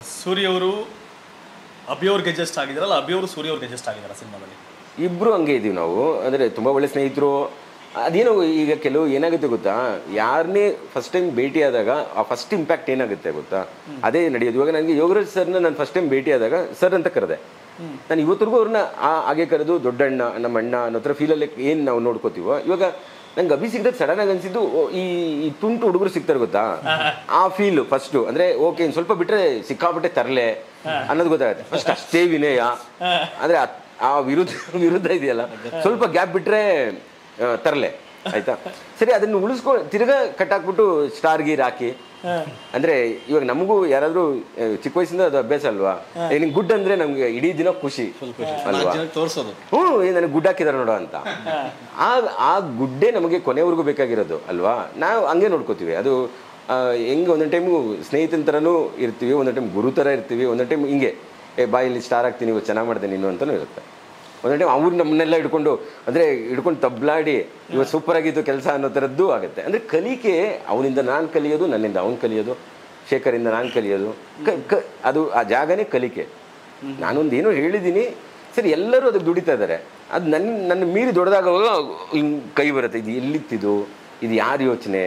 ಸೂರ್ಯ ಅವರು ಅಭಿಯವ್ರಿಗೆ ಅಡ್ಜಸ್ಟ್ ಆಗಿದಾರಲ್ಲ ಅಭಿಯವರು ಸೂರ್ಯ ಅವ್ರಿಗೆ ಅಡ್ಜಸ್ಟ್ ಆಗಿದಾರ ಸಿನಿಮಾದಲ್ಲಿ ಇಬ್ರು ಹಂಗೆ ಇದೀವಿ ನಾವು ಅಂದರೆ ತುಂಬ ಒಳ್ಳೆ ಸ್ನೇಹಿತರು ಅದೇನೋ ಈಗ ಕೆಲವು ಏನಾಗುತ್ತೆ ಗೊತ್ತಾ ಯಾರನ್ನೇ ಫಸ್ಟ್ ಟೈಮ್ ಭೇಟಿ ಆದಾಗ ಆ ಫಸ್ಟ್ ಇಂಪ್ಯಾಕ್ಟ್ ಏನಾಗುತ್ತೆ ಗೊತ್ತಾ ಅದೇ ನಡೆಯೋದು ಇವಾಗ ನನಗೆ ಯೋಗರಾಜ್ ಸರ್ನ ನಾನು ಫಸ್ಟ್ ಟೈಮ್ ಭೇಟಿ ಆದಾಗ ಸರ್ ಅಂತ ಕರೆದೆ ನಾನು ಇವತ್ತಿಗೂ ಅವ್ರನ್ನ ಆ ಹಾಗೆ ಕರೆದು ದೊಡ್ಡಣ್ಣ ನಮ್ಮ ಅಣ್ಣ ಅನ್ನೋ ಥರ ಫೀಲಲ್ಲಿ ಏನು ನಾವು ನೋಡ್ಕೋತೀವೋ ಇವಾಗ ನಂಗೆ ಅಭಿ ಸಿಗ್ದಾಗ ಸಡನ್ ಆಗಿ ಅನ್ಸಿದ್ದು ಓ, ಈ ಈ ತುಂಟು ಹುಡುಗರು ಸಿಗ್ತಾರೆ ಗೊತ್ತಾ ಆ ಫೀಲ್ ಫಸ್ಟು ಅಂದ್ರೆ ಓಕೆ ಇನ್ನು ಸ್ವಲ್ಪ ಬಿಟ್ರೆ ಸಿಕ್ಕಾಪಟ್ಟೆ ತರಲೆ ಅನ್ನೋದು ಗೊತ್ತಾಗುತ್ತೆ ಫಸ್ಟ್ ಅಷ್ಟೇ ವಿನಯ ಅಂದ್ರೆ ಆ- ಆ ವಿರುದ್ಧ ವಿರುದ್ಧ ಇದೆಯಲ್ಲ ಸ್ವಲ್ಪ ಗ್ಯಾಪ್ ಬಿಟ್ರೆ ಆ, ತರಲೆ ಆಯ್ತಾ ಸರಿ ಅದನ್ನು ಉಳಿಸ್ಕೊ ತಿರ್ಗಾ ಕಟ್ಟಾಕ್ಬಿಟ್ಟು ಸ್ಟಾರ್ ಗೀರ್ ಹಾಕಿ ಅಂದ್ರೆ ಇವಾಗ ನಮಗೂ ಯಾರಾದ್ರೂ ಆ, ಚಿಕ್ಕ ವಯಸ್ಸಿಂದ ಅದು ಅಭ್ಯಾಸ ಅಲ್ವಾ ಏ, ನಿಂಗೆ ಗುಡ್ ಅಂದ್ರೆ ನಮ್ಗೆ ಇಡೀ ದಿನ ಖುಷಿ ಅಲ್ವಾ ತೋರಿಸೋದು ಹ್ಞೂ ಏ, ನನಗೆ ಗುಡ್ ಹಾಕಿದಾರೆ ನೋಡೋ ಅಂತ ಆ ಆ ಗುಡ್ಡೇ ನಮಗೆ ಕೊನೆವರೆಗೂ ಬೇಕಾಗಿರೋದು ಅಲ್ವಾ ನಾವು ಹಂಗೆ ನೋಡ್ಕೋತೀವಿ ಅದು ಆ, ಹೆಂಗೆ ಒಂದೊಂದು ಟೈಮು ಸ್ನೇಹಿತನ ಥರನೂ ಇರ್ತೀವಿ ಒಂದೊಂದು ಟೈಮ್ ಗುರು ಥರ ಇರ್ತೀವಿ ಒಂದೊಂದು ಟೈಮ್ ಹಿಂಗೆ ಏ ಬಾಯಲ್ಲಿ ಸ್ಟಾರ್ ಆಗ್ತೀನಿ ಇವತ್ತು ಚೆನ್ನಾಗಿ ಮಾಡಿದೆ ನೀನು ಅಂತಲೂ ಇರುತ್ತೆ ಒಂದೊಂದು ಟೈಮ್ ಅವ್ರು ನಮ್ಮನ್ನೆಲ್ಲ ಹಿಡ್ಕೊಂಡು ಅಂದರೆ ಹಿಡ್ಕೊಂಡು ತಬ್ಲಾಡಿ ಇವತ್ತು ಸೂಪರ್ ಆಗಿತ್ತು ಕೆಲಸ ಅನ್ನೋ ಥರದ್ದು ಆಗುತ್ತೆ ಅಂದರೆ ಕಲಿಕೆ ಅವನಿಂದ ನಾನು ಕಲಿಯೋದು ನನ್ನಿಂದ ಅವ್ನು ಕಲಿಯೋದು ಶೇಖರಿಂದ ನಾನು ಕಲಿಯೋದು ಕ ಕ ಅದು ಆ ಜಾಗನೇ ಕಲಿಕೆ ನಾನೊಂದು ಏನೋ ಹೇಳಿದ್ದೀನಿ ಸರಿ ಎಲ್ಲರೂ ಅದಕ್ಕೆ ದುಡಿತಾ ಇದ್ದಾರೆ ಅದು ನನ್ನ ನನ್ನ ಮೀರಿ ದೊಡ್ಡದಾಗುವಾಗ ಹಿಂಗೆ ಕೈ ಬರುತ್ತೆ ಇದು ಎಲ್ಲಿತ್ತಿದು ಇದು ಯಾರ ಯೋಚನೆ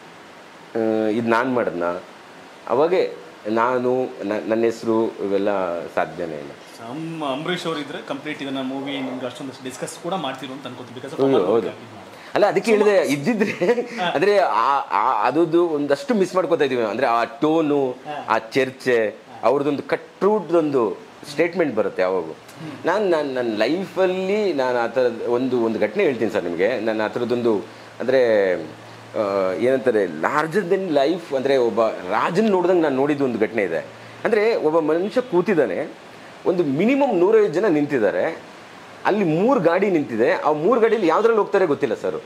ಇದು ನಾನು ಮಾಡದ್ನ ಅವಾಗೆ ನಾನು ನ- ನನ್ನ ಹೆಸರು ಇವೆಲ್ಲ ಸಾಧ್ಯನೇ ಇಲ್ಲ ಅಮ್ ಅಂಬರೀಷ್ ಅವರು ಇದ್ರೆ ಕಂಪ್ಲೀಟ್ ಇದನ್ನ ಮೂವಿ ನಿಮ್ಗೆ ಅಷ್ಟೊಂದು ಡಿಸ್ಕಸ್ ಕೂಡ ಮಾಡ್ತಿರು ಅಂತ ಅನ್ಕೋತೀವಿ ಬಿಕಾಸ್ ಹೌದು ಹೌದು ಅಲ್ಲ ಅದಕ್ಕೆ ಹೇಳಿದೆ ಇದ್ದಿದ್ರೆ ಅಂದ್ರೆ ಆ- ಆ- ಅದೊಂದು ಒಂದಷ್ಟು ಮಿಸ್ ಮಾಡ್ಕೋತಾ ಇದೀವಿ ಅಂದ್ರೆ ಆ ಟೋನು ಆ ಚರ್ಚೆ ಅವ್ರದ್ದೊಂದು ಕಟ್ರೂಟ್ದೊಂದು ಸ್ಟೇಟ್ಮೆಂಟ್ ಬರುತ್ತೆ ಯಾವಾಗೂ ನಾನು ನಾನು ನನ್ನ ಲೈಫಲ್ಲಿ ನಾನು ಆ ಥರದ ಒಂದು ಒಂದು ಘಟನೆ ಹೇಳ್ತೀನಿ ಸರ್ ನಿಮಗೆ ನಾನು ಆ ಥರದ್ದೊಂದು ಅಂದರೆ ಏನಂತಾರೆ ಲಾರ್ಜರ್ ದೆನ್ ಲೈಫ್ ಅಂದರೆ ಒಬ್ಬ ರಾಜನ್ ನೋಡ್ದಂಗೆ ನಾನು ನೋಡಿದ್ದು ಒಂದು ಘಟನೆ ಇದೆ ಅಂದರೆ ಒಬ್ಬ ಮನುಷ್ಯ ಕೂತಿದ್ದಾನೆ ಒಂದು ಮಿನಿಮಮ್ ನೂರೈವತ್ತು ಜನ ನಿಂತಿದ್ದಾರೆ ಅಲ್ಲಿ ಮೂರು ಗಾಡಿ ನಿಂತಿದೆ ಆ ಮೂರು ಗಾಡಿಯಲ್ಲಿ ಯಾವ್ದ್ರಲ್ಲಿ ಹೋಗ್ತಾರೆ ಗೊತ್ತಿಲ್ಲ ಸರ್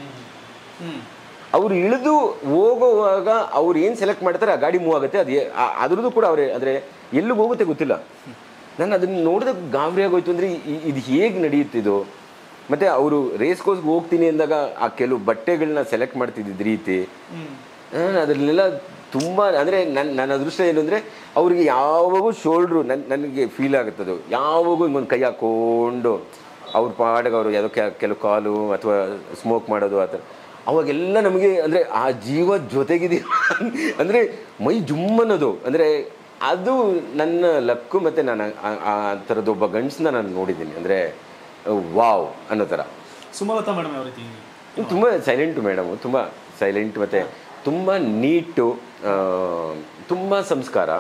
ಅವ್ರು ಇಳಿದು ಹೋಗುವಾಗ ಅವ್ರು ಏನು ಸೆಲೆಕ್ಟ್ ಮಾಡ್ತಾರೆ ಆ ಗಾಡಿ ಮೂವ್ ಆಗುತ್ತೆ ಅದು ಏ- ಆ- ಅದ್ರದ್ದು ಕೂಡ ಅವ್ರೆ ಅಂದರೆ ಎಲ್ಲಿಗೆ ಹೋಗುತ್ತೆ ಗೊತ್ತಿಲ್ಲ ನಾನು ಅದನ್ನ ನೋಡಿದಾಗ ಗಾಬರಿ ಆಗೋಯ್ತು ಅಂದರೆ ಇದು ಹೇಗೆ ನಡೆಯುತ್ತಿದು ಮತ್ತು ಅವರು ರೇಸ್ ಕೋರ್ಸ್ಗೆ ಹೋಗ್ತೀನಿ ಅಂದಾಗ ಆ ಕೆಲವು ಬಟ್ಟೆಗಳನ್ನ ಸೆಲೆಕ್ಟ್ ಮಾಡ್ತಿದ್ದಿದ್ದು ರೀತಿ ನಾನು ಅದರಲ್ಲೆಲ್ಲ ತುಂಬ ಅಂದರೆ ನನ್ನ ನನ್ನ ಅದೃಷ್ಟ ಏನು ಅಂದರೆ ಅವ್ರಿಗೆ ಯಾವಾಗೂ ಶೋಲ್ಡ್ರು ನನ್ನ ನನಗೆ ಫೀಲ್ ಆಗುತ್ತದು ಯಾವಾಗೂ ಹಿಂಗೊಂದು ಕೈ ಹಾಕ್ಕೊಂಡು ಅವ್ರ ಪಾಡಿಗೆ ಅವರು ಯಾವುದೋ ಕೆ- ಕೆಲವು ಕಾಲು ಅಥವಾ ಸ್ಮೋಕ್ ಮಾಡೋದು ಆ ಥರ ಅವಾಗೆಲ್ಲ ನಮಗೆ ಅಂದರೆ ಆ ಜೀವ ಜೊತೆಗಿದೆಯಾ ಅಂದರೆ ಮೈ ಜುಮ್ ಅನ್ನೋದು ಅಂದರೆ ಅದು ನನ್ನ ಲಕ್ಕು ಮತ್ತು ನಾನು ಆ- ಆ ಥರದ್ದು ಒಬ್ಬ ಗಂಡಸನ್ನ ನಾನು ನೋಡಿದ್ದೀನಿ ಅಂದರೆ ವಾವ್ ಅನ್ನೋ ಥರ ಸುಮಲತಾ ಮೇಡಮ್ ಯಾವ ರೀತಿ ತುಂಬ ಸೈಲೆಂಟು ಮೇಡಮು ತುಂಬ ಸೈಲೆಂಟ್ ಮತ್ತು ತುಂಬ ನೀಟು ತುಂಬ ಸಂಸ್ಕಾರ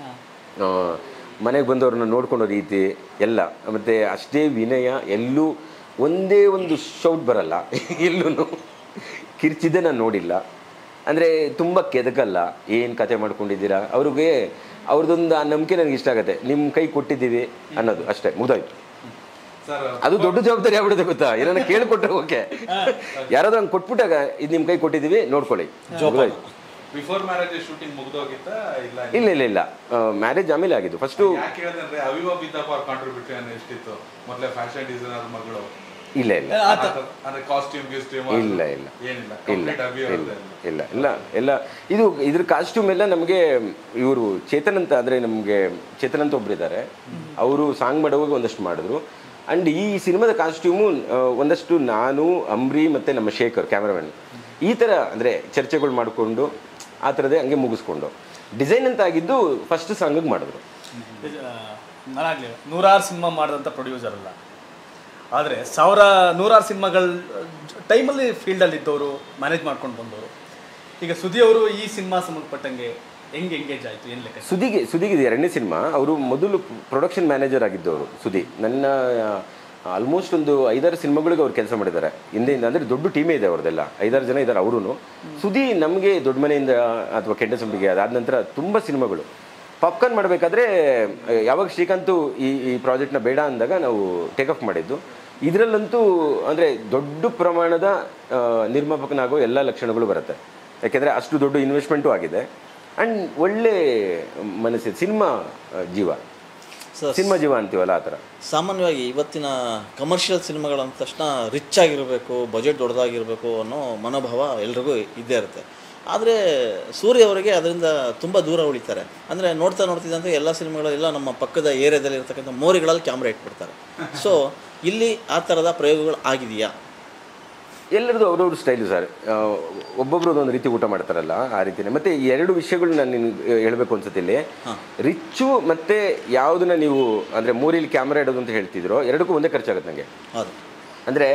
ಮನೆಗೆ ಬಂದವ್ರನ್ನ ನೋಡ್ಕೊಳ್ಳೋ ರೀತಿ ಎಲ್ಲ ಮತ್ತು ಅಷ್ಟೇ ವಿನಯ ಎಲ್ಲೂ ಒಂದೇ ಒಂದು ಶೌಟ್ ಬರಲ್ಲ ಎಲ್ಲೂ ಕಿರ್ಚಿದ್ದೆ ನಾನು ನೋಡಿಲ್ಲ ಅಂದರೆ ತುಂಬ ಕೆದಕಲ್ಲ ಏನು ಕತೆ ಮಾಡ್ಕೊಂಡಿದ್ದೀರಾ ಅವ್ರಿಗೆ ಅವ್ರದ್ದೊಂದು ಆ ನಂಬಿಕೆ ನನಗೆ ಇಷ್ಟ ಆಗುತ್ತೆ ನಿಮ್ಮ ಕೈ ಕೊಟ್ಟಿದ್ದೀವಿ ಅನ್ನೋದು ಅಷ್ಟೇ ಮುಗ್ದೋಯ್ತು ಸರ್ ಅದು ದೊಡ್ಡ ಜವಾಬ್ದಾರಿ ಆಗ್ಬಿಡುತ್ತೆ ಗೊತ್ತಾ ಏನನ್ನ ಕೇಳ್ಕೊಟ್ರೆ ಓಕೆ ಯಾರಾದ್ರೂ ಹಂಗೆ ಕೊಟ್ಬಿಟ್ಟಾಗ ಇದು ನಿಮ್ಮ ಕೈ ಕೊಟ್ಟಿದ್ದೀವಿ ನೋಡ್ಕೊಳ್ಳಿ ಮುಗ್ದೋಯ್ತು. ಬಿಫೋರ್ ಮ್ಯಾರೇಜ್ ಶೂಟಿಂಗ್ ಮುಗ್ದೋಗಿತ್ತ ಇಲ್ಲ ಇಲ್ಲ ಇಲ್ಲ ಇಲ್ಲ ಮ್ಯಾರೇಜ್ ಆಮೇಲೆ ಆಗಿದ್ದು ಫಸ್ಟು ಯಾಕೆ ಹೇಳಿದ್ರೆ ಅಂದ್ರೆ ಅವಿವಾ ಬಿದ್ದಪ್ಪ ಅವ್ರ ಕಾಂಟ್ರಿಬ್ಯೂಷನ್ ಎಷ್ಟಿತ್ತು ಮೊದಲೇ ಫ್ಯಾಷನ್ ಡಿಸೈನರ್ ಮಗಳು ಇಲ್ಲ ಇಲ್ಲ ಅಂದ್ರೆ ಕಾಸ್ಟ್ಯೂಮ್ ಗಿಸ್ಟ್ಯೂಮ್ ಇಲ್ಲ ಇಲ್ಲ ಏನಿಲ್ಲ ಇಲ್ಲ ಕಂಪ್ಲೀಟ್ ಅವಿ ಇಲ್ಲ ಇಲ್ಲ ಇಲ್ಲ ಎಲ್ಲ ಇದು ಇದ್ರ ಕಾಸ್ಟ್ಯೂಮ್ ಎಲ್ಲ ನಮಗೆ ಇವರು ಚೇತನ್ ಅಂತ ಅಂದರೆ ನಮಗೆ ಚೇತನ್ ಅಂತ ಒಬ್ಬರಿದ್ದಾರೆ ಅವರು ಸಾಂಗ್ ಮಾಡುವಾಗ ಒಂದಷ್ಟು ಮಾಡಿದ್ರು ಆ್ಯಂಡ್ ಈ ಸಿನಿಮಾದ ಕಾಸ್ಟ್ಯೂಮು ಒಂದಷ್ಟು ನಾನು ಅಂಬ್ರಿ ಮತ್ತು ನಮ್ಮ ಶೇಖರ್ ಕ್ಯಾಮ್ರಾಮನ್ ಈ ಥರ ಅಂದರೆ ಚರ್ಚೆಗಳು ಮಾಡಿಕೊಂಡು ಆ ಥರದೇ ಹಂಗೆ ಮುಗಿಸ್ಕೊಂಡು ಡಿಸೈನ್ ಅಂತ ಆಗಿದ್ದು ಫಸ್ಟ್ ಸಾಂಗಿಗೆ ಮಾಡಿದ್ರು ನಾನಾಗ್ಲಿ ನೂರಾರು ಸಿನಿಮಾ ಮಾಡಿದಂಥ ಪ್ರೊಡ್ಯೂಸರ್ ಅಲ್ಲ ಆದರೆ ಸಾವಿರ ನೂರಾರು ಸಿನಿಮಾಗಳ ಟೈಮಲ್ಲಿ ಫೀಲ್ಡಲ್ಲಿ ಇದ್ದವರು ಮ್ಯಾನೇಜ್ ಮಾಡ್ಕೊಂಡು ಬಂದವರು ಈಗ ಸುದಿ ಅವರು ಈ ಸಿನಿಮಾ ಸಂಬಂಧಪಟ್ಟಂಗೆ ಹೆಂಗೆ ಎಂಗೇಜ್ ಆಯಿತು ಏನು ಲೆಕ್ಕ ಸುದಿಗೆ ಸುದಿಗೆ ಇದು ಎರಡನೇ ಸಿನಿಮಾ ಅವರು ಮೊದಲು ಪ್ರೊಡಕ್ಷನ್ ಮ್ಯಾನೇಜರ್ ಆಗಿದ್ದವರು ಸುದಿ ನನ್ನ ಆಲ್ಮೋಸ್ಟ್ ಒಂದು ಐದಾರು ಸಿನಿಮಾಗಳಿಗೆ ಅವ್ರು ಕೆಲಸ ಮಾಡಿದ್ದಾರೆ ಹಿಂದೆಯಿಂದ ಅಂದರೆ ದೊಡ್ಡ ಟೀಮೇ ಇದೆ ಅವ್ರದ್ದೆಲ್ಲ ಐದಾರು ಜನ ಇದ್ದಾರೆ ಅವರು ಸುದಿ ನಮಗೆ ದೊಡ್ಡ ಮನೆಯಿಂದ ಅಥವಾ ಕೆಂಡಸಂಬಿಗೆ ಅದಾದ ನಂತರ ತುಂಬ ಸಿನಿಮಾಗಳು ಪಾಪ್ಕಾರ್ನ್ ಮಾಡಬೇಕಾದ್ರೆ ಯಾವಾಗ ಶ್ರೀಕಾಂತು ಈ ಈ ಪ್ರಾಜೆಕ್ಟ್ನ ಬೇಡ ಅಂದಾಗ ನಾವು ಟೇಕ್ ಆಫ್ ಮಾಡಿದ್ದು ಇದರಲ್ಲಂತೂ ಅಂದರೆ ದೊಡ್ಡ ಪ್ರಮಾಣದ ಆ, ನಿರ್ಮಾಪಕನಾಗೋ ಎಲ್ಲ ಲಕ್ಷಣಗಳು ಬರುತ್ತೆ ಯಾಕೆಂದರೆ ಅಷ್ಟು ದೊಡ್ಡ ಇನ್ವೆಸ್ಟ್ಮೆಂಟು ಆಗಿದೆ ಆ್ಯಂಡ್ ಒಳ್ಳೆ ಮನಸ್ಸಿದೆ ಸಿನಿಮಾ ಆ, ಜೀವ ಸರ್ ಸಿನಿಮಾ ಜೀವ ಅಂತೀವಲ್ಲ ಆ ಥರ ಸಾಮಾನ್ಯವಾಗಿ ಇವತ್ತಿನ ಕಮರ್ಷಿಯಲ್ ಸಿನಿಮಾಗಳು ಅಂದ ತಕ್ಷಣ ರಿಚ್ ಆಗಿರಬೇಕು ಬಜೆಟ್ ದೊಡ್ಡದಾಗಿರಬೇಕು ಅನ್ನೋ ಮನೋಭಾವ ಎಲ್ರಿಗೂ ಇದ್ದೇ ಇರುತ್ತೆ ಆದರೆ ಸೂರ್ಯ ಅವರಿಗೆ ಅದರಿಂದ ತುಂಬ ದೂರ ಉಳಿತಾರೆ ಅಂದರೆ ನೋಡ್ತಾ ನೋಡ್ತಿದ್ದಂತೆ ಎಲ್ಲ ಸಿನಿಮಾಗಳೆಲ್ಲ ನಮ್ಮ ಪಕ್ಕದ ಏರಿಯಾದಲ್ಲಿ ಇರ್ತಕ್ಕಂಥ ಮೋರಿಗಳಲ್ಲಿ ಕ್ಯಾಮ್ರಾ ಇಟ್ಬಿಡ್ತಾರೆ ಸೊ ಇಲ್ಲಿ ಆ ಥರದ ಪ್ರಯೋಗಗಳು ಆಗಿದೆಯಾ ಎಲ್ಲರದು ಅವ್ರವ್ರ ಸ್ಟೈಲು ಸರ್ ಒಬ್ಬೊಬ್ರು ಒಂದೊಂದು ರೀತಿ ಊಟ ಮಾಡ್ತಾರಲ್ಲ ಆ ರೀತಿನೇ ಮತ್ತೆ ಈ ಎರಡು ವಿಷಯಗಳು ನಾನು ನಿನ್ಗೆ ಹೇಳಬೇಕು ಅನ್ಸುತ್ತೆ ಇಲ್ಲಿ ರಿಚ್ಚು ಮತ್ತೆ ಯಾವುದನ್ನ ನೀವು ಅಂದ್ರೆ ಮೂರಿಲಿ ಕ್ಯಾಮ್ರಾ ಇಡೋದು ಅಂತ ಹೇಳ್ತಿದ್ರು ಎರಡಕ್ಕೂ ಒಂದೇ ಖರ್ಚಾಗುತ್ತೆ ನನಗೆ ಹೌದು ಅಂದ್ರೆ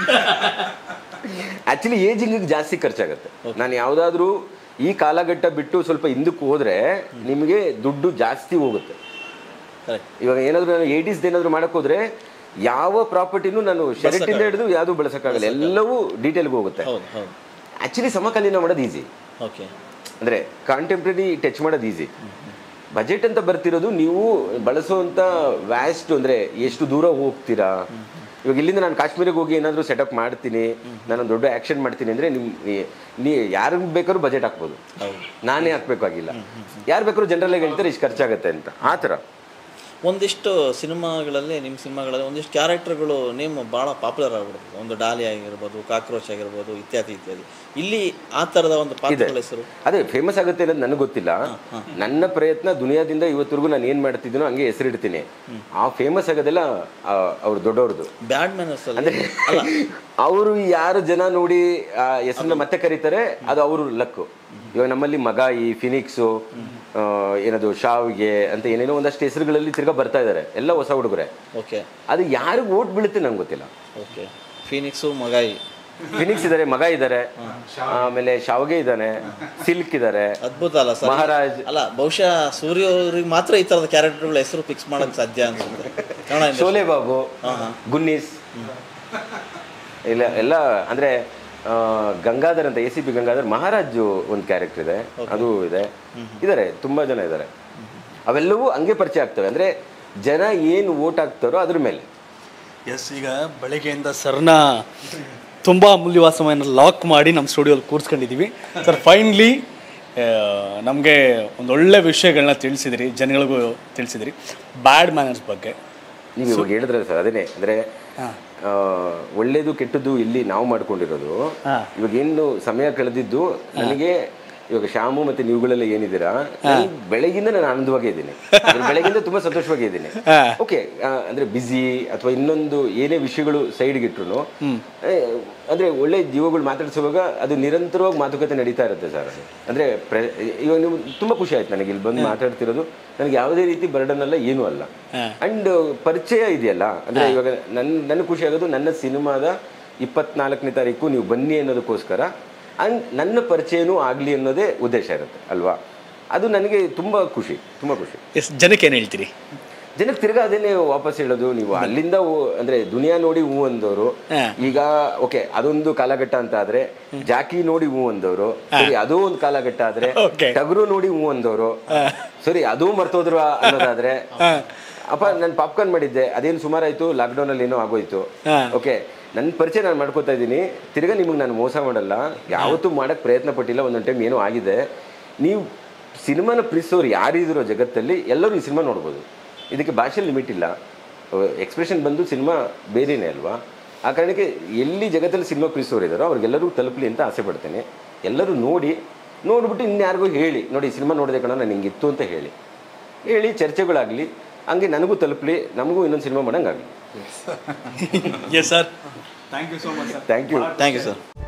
ಆಕ್ಚುಲಿ ಏಜಿಂಗ್ ಜಾಸ್ತಿ ಖರ್ಚಾಗುತ್ತೆ ನಾನು ಯಾವುದಾದ್ರೂ ಈ ಕಾಲಘಟ್ಟ ಬಿಟ್ಟು ಸ್ವಲ್ಪ ಹಿಂದಕ್ಕೆ ಹೋದ್ರೆ ನಿಮಗೆ ದುಡ್ಡು ಜಾಸ್ತಿ ಹೋಗುತ್ತೆ ಕರೆಕ್ಟ್ ಇವಾಗ ಏನಾದ್ರು ನಾನು ಏಯ್ಟೀಸ್ ಏನಾದ್ರು ಮಾಡಕ್ ಹೋದ್ರೆ ಯಾವ ಪ್ರಾಪರ್ಟಿನೂ ನಾನು ಶರ್ಟಿಂದ ಹಿಡಿದು ಯಾವುದು ಬಳಸಕ್ಕಾಗಲ್ಲ ಎಲ್ಲವೂ ಡೀಟೇಲ್ಗೆ ಹೋಗುತ್ತೆ ಹೌದು ಹೌದು ಆಕ್ಚುಲಿ ಸಮಕಾಲೀನ ಮಾಡೋದು ಈಸಿ ಓಕೆ ಅಂದ್ರೆ ಕಾಂಟೆಂಪ್ರರಿ ಟಚ್ ಮಾಡೋದು ಈಸಿ ಬಜೆಟ್ ಅಂತ ಬರ್ತಿರೋದು ನೀವು ಬಳಸುವಂತ ವ್ಯಾಸ್ಟ್ ಅಂದ್ರೆ ಎಷ್ಟು ದೂರ ಹೋಗ್ತೀರಾ ಇವಾಗ ಇಲ್ಲಿಂದ ನಾನು ಕಾಶ್ಮೀರಿಗೆ ಹೋಗಿ ಏನಾದರೂ ಸೆಟಪ್ ಮಾಡ್ತೀನಿ ನಾನು ದೊಡ್ಡ ಆಕ್ಷನ್ ಮಾಡ್ತೀನಿ ಅಂದ್ರೆ ನಿಮ್ ನೀ- ನೀ ಯಾರಿಗೆ ಬೇಕಾದ್ರೂ ಬಜೆಟ್ ಹಾಕ್ಬೋದು ನಾನೇ ಹಾಕ್ಬೇಕಾಗಿಲ್ಲ ಯಾರು ಬೇಕಾದ್ರೂ ಜನರಲ್ ಆಗಿ ಹೇಳ್ತಾರೆ ಇಷ್ಟು ಖರ್ಚಾಗತ್ತೆ ಅಂತ ಆ ಥರ ಒಂದಿಷ್ಟು ಸಿನಿಮಾಗಳಲ್ಲಿ ನಿಮ್ಮ ಸಿನಿಮಾಗಳಲ್ಲಿ ಒಂದಿಷ್ಟು ಕ್ಯಾರೆಕ್ಟರ್ಗಳು ನೇಮ್ ಭಾಳ ಪಾಪ್ಯುಲರ್ ಆಗ್ಬಿಡುತ್ತೆ ಒಂದು ಡಾಲಿ ಆಗಿರ್ಬೋದು ಕಾಕ್ರೋಚ್ ಆಗಿರ್ಬೋದು ಇತ್ಯಾದಿ ಇತ್ಯಾದಿ ಇಲ್ಲಿ ಆ ಥರದ ಒಂದು ಪಾತ್ರಗಳ ಹೆಸರು ಅದೇ ಫೇಮಸ್ ಆಗುತ್ತೆ ಅನ್ನೋದು ನನಗೆ ಗೊತ್ತಿಲ್ಲ ನನ್ನ ಪ್ರಯತ್ನ ದುನಿಯಾದಿಂದ ಇವತ್ತರೆಗೂ ನಾನು ಏನು ಮಾಡ್ತಿದ್ದೀನೋ ಹಂಗೆ ಹೆಸರಿಡ್ತೀನಿ ಆ ಫೇಮಸ್ ಆಗೋದೆಲ್ಲ ಆ, ಅವ್ರ ದೊಡ್ಡವ್ರದ್ದು ಬ್ಯಾಡ್ ಮ್ಯಾನರ್ಸ್ ಅಲ್ಲಿ ಅಲ್ಲ ಅವರು ಯಾರು ಜನ ನೋಡಿ ಆ ಹೆಸರನ್ನ ಮತ್ತೆ ಕರೀತಾರೆ ಅದು ಅವರು ಲಕ್ಕು ಇವಾಗ ನಮ್ಮಲ್ಲಿ ಮಗಾಯಿ ಫಿನಿಕ್ಸು ಆ, ಏನದು ಶಾವ್ಗೆ ಅಂತ ಏನೇನೋ ಒಂದಷ್ಟು ಹೆಸರುಗಳಲ್ಲಿ ತಿರ್ಗಾ ಬರ್ತಾ ಇದ್ದಾರೆ ಎಲ್ಲ ಹೊಸ ಹುಡುಗರೆ ಓಕೆ ಅದು ಯಾರಿಗೆ ಓಟ್ ಬೀಳುತ್ತೆ ನಂಗೆ ಗೊತ್ತಿಲ್ಲ ಓಕೆ ಫೀನಿಕ್ಸು ಮಗಾಯಿ ಫಿನಿಕ್ಸ್ ಇದ್ದಾರೆ ಮಗ ಇದ್ದಾರೆ ಆಮೇಲೆ ಶಾವ್ಗೆ ಇದ್ದಾನೆ ಸಿಲ್ಕ್ ಇದ್ದಾರೆ ಅದ್ಭುತ ಅಲ್ಲ ಸರ್ ಮಹಾರಾಜ್ ಅಲ್ಲ ಬಹುಶಃ ಸೂರ್ಯ ಅವ್ರಿಗೆ ಮಾತ್ರ ಈ ಥರದ ಕ್ಯಾರೆಕ್ಟರ್ಗಳ ಹೆಸರು ಫಿಕ್ಸ್ ಮಾಡೋಕ್ಕೆ ಸಾಧ್ಯ ಅನ್ಸುತ್ತೆ ಕನ್ನಡ industry. ಶೋಲೆ ಬಾಬು ಗುನ್ನೀಸ್ ಇಲ್ಲ ಎಲ್ಲ ಅಂದ್ರೆ ಆ, ಗಂಗಾಧರ್ ಅಂತ A C P Gangadhar Maharaju ಒಂದು ಕ್ಯಾರೆಕ್ಟರ್ ಇದೆ ಅದು ಇದೆ ಇದ್ದಾರೆ ತುಂಬಾ ಜನ ಇದ್ದಾರೆ ಅವೆಲ್ಲವೂ ಹಂಗೆ ಪರಿಚಯ ಆಗ್ತವೆ ಅಂದ್ರೆ ಜನ ಏನು ಓಟ್ ಹಾಕ್ತಾರೋ ಅದ್ರ ಮೇಲೆ ಎಸ್ ಈಗ ಬೆಳಗ್ಗೆಯಿಂದ ಸರ್ನ ತುಂಬ ಅಮೂಲ್ಯವಾದ ಸಮಯನ ಲಾಕ್ ಮಾಡಿ ನಮ್ಮ ಸ್ಟುಡಿಯೋಲಿ ಕೂರಿಸ್ಕೊಂಡಿದ್ದೀವಿ ಸರ್ ಫೈನ್ಲಿ ನಮಗೆ ಒಂದೊಳ್ಳೆ ವಿಷಯಗಳನ್ನ ತಿಳಿಸಿದಿರಿ ಜನಗಳಿಗೂ ತಿಳಿಸಿದಿರಿ ಬ್ಯಾಡ್ ಮ್ಯಾನರ್ಸ್ ಬಗ್ಗೆ ನೀವು ಇವಾಗ ಹೇಳಿದ್ರೆ ಸರ್ ಅದೇನೆ ಅಂದ್ರೆ ಆ, ಒಳ್ಳೇದು ಕೆಟ್ಟದ್ದು ಇಲ್ಲಿ ನಾವು ಮಾಡ್ಕೊಂಡಿರೋದು ಇವಾಗ ಏನು ಸಮಯ ಕಳೆದಿದ್ದು ನನಗೆ ಇವಾಗ ಶ್ಯಾಮು ಮತ್ತೆ ನೀವುಗಳೆಲ್ಲ ಏನಿದ್ದೀರಾ ನಾನು ಬೆಳಗಿಂದ ನಾನು ಆನಂದವಾಗಿ ಇದ್ದೀನಿ ನಾನು ಬೆಳಗಿಂದ ತುಂಬಾ ಸಂತೋಷವಾಗಿ ಇದ್ದೀನಿ ಓಕೆ ಅಂದ್ರೆ ಬಿಸಿ ಅಥವಾ ಇನ್ನೊಂದು ಏನೇ ವಿಷಯಗಳು ಸೈಡ್ಗೆ ಇಟ್ರು ಅಂದ್ರೆ ಒಳ್ಳೆ ಜೀವಗಳು ಮಾತಾಡಿಸುವಾಗ ಅದು ನಿರಂತರವಾಗಿ ಮಾತುಕತೆ ನಡೀತಾ ಇರುತ್ತೆ ಸರ್ ಅದು ಅಂದ್ರೆ ಪ್ರ- ಇವಾಗ ನೀವು ತುಂಬಾ ಖುಷಿ ಆಯ್ತು ನನಗೆ ಇಲ್ಲಿ ಬಂದು ಮಾತಾಡ್ತಿರೋದು ನನಗೆ ಯಾವುದೇ ರೀತಿ ಬರ್ಡನ್ ಅಲ್ಲ ಏನೂ ಅಲ್ಲ ಅಂಡ್ ಪರಿಚಯ ಇದೆಯಲ್ಲ ಅಂದ್ರೆ ಇವಾಗ ನನ್ನ ನನಗೆ ಖುಷಿ ಆಗೋದು ನನ್ನ ಸಿನಿಮಾದ ಇಪ್ಪತ್ನಾಲ್ಕನೇ ತಾರೀಕು ನೀವು ಬನ್ನಿ ಅನ್ನೋದಕ್ಕೋಸ್ಕರ ಅಂಡ್ ನನ್ನ ಪರಿಚಯನೂ ಆಗಲಿ ಅನ್ನೋದೇ ಉದ್ದೇಶ ಇರುತ್ತೆ ಅಲ್ವಾ ಅದು ನನಗೆ ತುಂಬ ಖುಷಿ ತುಂಬ ಖುಷಿ ಎಸ್ ಜನಕ್ಕೆ ಏನು ಹೇಳ್ತೀರಿ ಜನಕ್ಕೆ ತಿರ್ಗಾ ಅದೇನೆ ವಾಪಸ್ ಹೇಳೋದು ನೀವು ಅಲ್ಲಿಂದ ಹೂ- ಅಂದ್ರೆ ದುನಿಯಾ ನೋಡಿ ಹೂ ಅಂದವರು ಈಗ ಓಕೆ ಅದೊಂದು ಕಾಲಘಟ್ಟ ಅಂತ ಆದ್ರೆ ಜಾಕಿ ನೋಡಿ ಹೂ ಅಂದವರು ಸರಿ ಅದು ಒಂದು ಕಾಲಘಟ್ಟ ಆದ್ರೆ Okay. ಟಗರು ನೋಡಿ ಹೂ ಅಂದವರು ಸರಿ ಅದು ಮರ್ತೋದ್ರು ಅನ್ನೋದಾದ್ರೆ ಅಪ್ಪ ನಾನು ಪಾಪ್ಕಾರ್ನ್ ಮಾಡಿದ್ದೆ ಅದೇನು ಸುಮಾರಾಯ್ತು ಲಾಕ್ಡೌನ್ ಅಲ್ಲಿ ಏನೋ ಆಗೋಯ್ತು ಓಕೆ ನನ್ನ ಪರಿಚಯ ನಾನು ಮಾಡ್ಕೋತಾ ಇದ್ದೀನಿ ತಿರ್ಗಾ ನಿಮಗೆ ನಾನು ಮೋಸ ಮಾಡಲ್ಲ ಯಾವತ್ತೂ ಮಾಡಕ್ ಪ್ರಯತ್ನ ಪಟ್ಟಿಲ್ಲ ಒಂದೊಂದು ಟೈಮ್ ಏನೋ ಆಗಿದೆ ನೀವು ಸಿನಿಮಾನ ಪ್ರೀತಿಸೋರು ಯಾರಿದ್ರು ಜಗತ್ತಲ್ಲಿ ಎಲ್ಲರೂ ಈ ಸಿನಿಮಾ ನೋಡ್ಬೋದು ಇದಕ್ಕೆ ಭಾಷೆ ಲಿಮಿಟ್ ಇಲ್ಲ ಎಕ್ಸ್ಪ್ರೆಷನ್ ಬಂದು ಸಿನಿಮಾ ಬೇರೆನೇ ಅಲ್ವಾ ಆ ಕಾರಣಕ್ಕೆ ಎಲ್ಲಿ ಜಗತ್ತಲ್ಲಿ ಸಿನಿಮಾ ಪ್ರೀತಿಸೋರು ಇದ್ದಾರೋ ಅವ್ರಿಗೆಲ್ಲರೂ ತಲುಪಲಿ ಅಂತ ಆಸೆ ಪಡ್ತೇನೆ ಎಲ್ಲರೂ ನೋಡಿ ನೋಡ್ಬಿಟ್ಟು ಇನ್ಯಾರಿಗೂ ಹೇಳಿ ನೋಡಿ ಈ ಸಿನಿಮಾ ನೋಡಿದೆ ಕಣ ನಾನು ಹಿಂಗಿತ್ತು ಅಂತ ಹೇಳಿ ಹೇಳಿ ಚರ್ಚೆಗಳಾಗಲಿ ಹಂಗೆ ನನಗೂ ತಲುಪಲಿ ನಮಗೂ ಇನ್ನೊಂದು ಸಿನಿಮಾ ಮಾಡೋಂಗಾಗಲಿ yes sir thank you so much sir thank you thank you sir